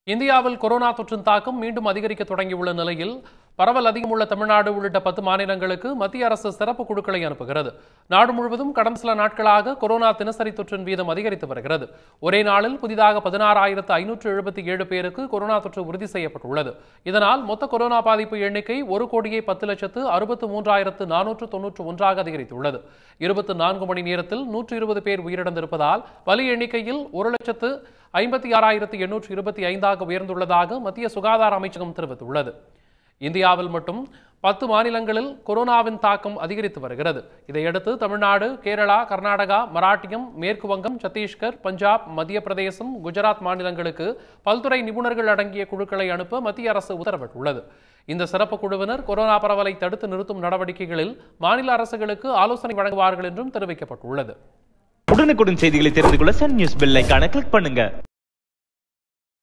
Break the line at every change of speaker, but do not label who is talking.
இந்தியாவில் கொரோனா தொற்றின் தாக்கம் மீண்டும் அதிகரிக்க தொடங்கியுள்ள நிலையில் பரவல் அதிகமுள்ள தமிழ்நாடு உள்ளிட்ட பத்து மாநிலங்களுக்கு மத்திய அரசு சிறப்பு குழுக்களை அனுப்புகிறது நாடு முழுவதும் கடந்த சில நாட்களாக கொரோனா தினசரி தொற்றின் வீதம் அதிகரித்து வருகிறது ஒரே நாளில் புதிதாக பதினாறாயிரத்து ஐநூற்று எழுபத்தி ஏழு பேருக்கு கொரோனா தொற்று உறுதி செய்யப்பட்டுள்ளது இதனால் மொத்த கொரோனா பாதிப்பு எண்ணிக்கை ஒரு கோடியே பத்து லட்சத்து அறுபத்து மூன்றாயிரத்து நானூற்று தொன்னூற்று ஒன்றாக அதிகரித்துள்ளது இருபத்தி நான்கு மணி நேரத்தில் நூற்று இருபது பேர் உயிரிழந்திருப்பதால் பலி எண்ணிக்கையில் ஒரு லட்சத்து ஐம்பத்தி ஆறாயிரத்து எண்ணூற்று இருபத்தி ஐந்தாக உயர்ந்துள்ளதாக மத்திய சுகாதார அமைச்சகம் தெரிவித்துள்ளது இந்தியாவில் மட்டும் பத்து மாநிலங்களில் கொரோனாவின் தாக்கம் அதிகரித்து வருகிறது இதையடுத்து தமிழ்நாடு கேரளா கர்நாடகா மராட்டியம் மேற்கு வங்கம் சத்தீஸ்கர் பஞ்சாப் மத்திய பிரதேசம் குஜராத் மாநிலங்களுக்கு பல்துறை நிபுணர்கள் அடங்கிய குழுக்களை அனுப்ப மத்திய அரசு உத்தரவிட்டுள்ளது இந்த சிறப்பு குழுவினர் கொரோனா பரவலை தடுத்து நிறுத்தும் நடவடிக்கைகளில் மாநில அரசுகளுக்கு ஆலோசனை வழங்குவார்கள் என்றும் தெரிவிக்கப்பட்டுள்ளது
உடனுக்குடன் செய்திகளை தெரிந்து கொள்ள சன் நியூஸ் பெல் ஐகானை கிளிக் பண்ணுங்க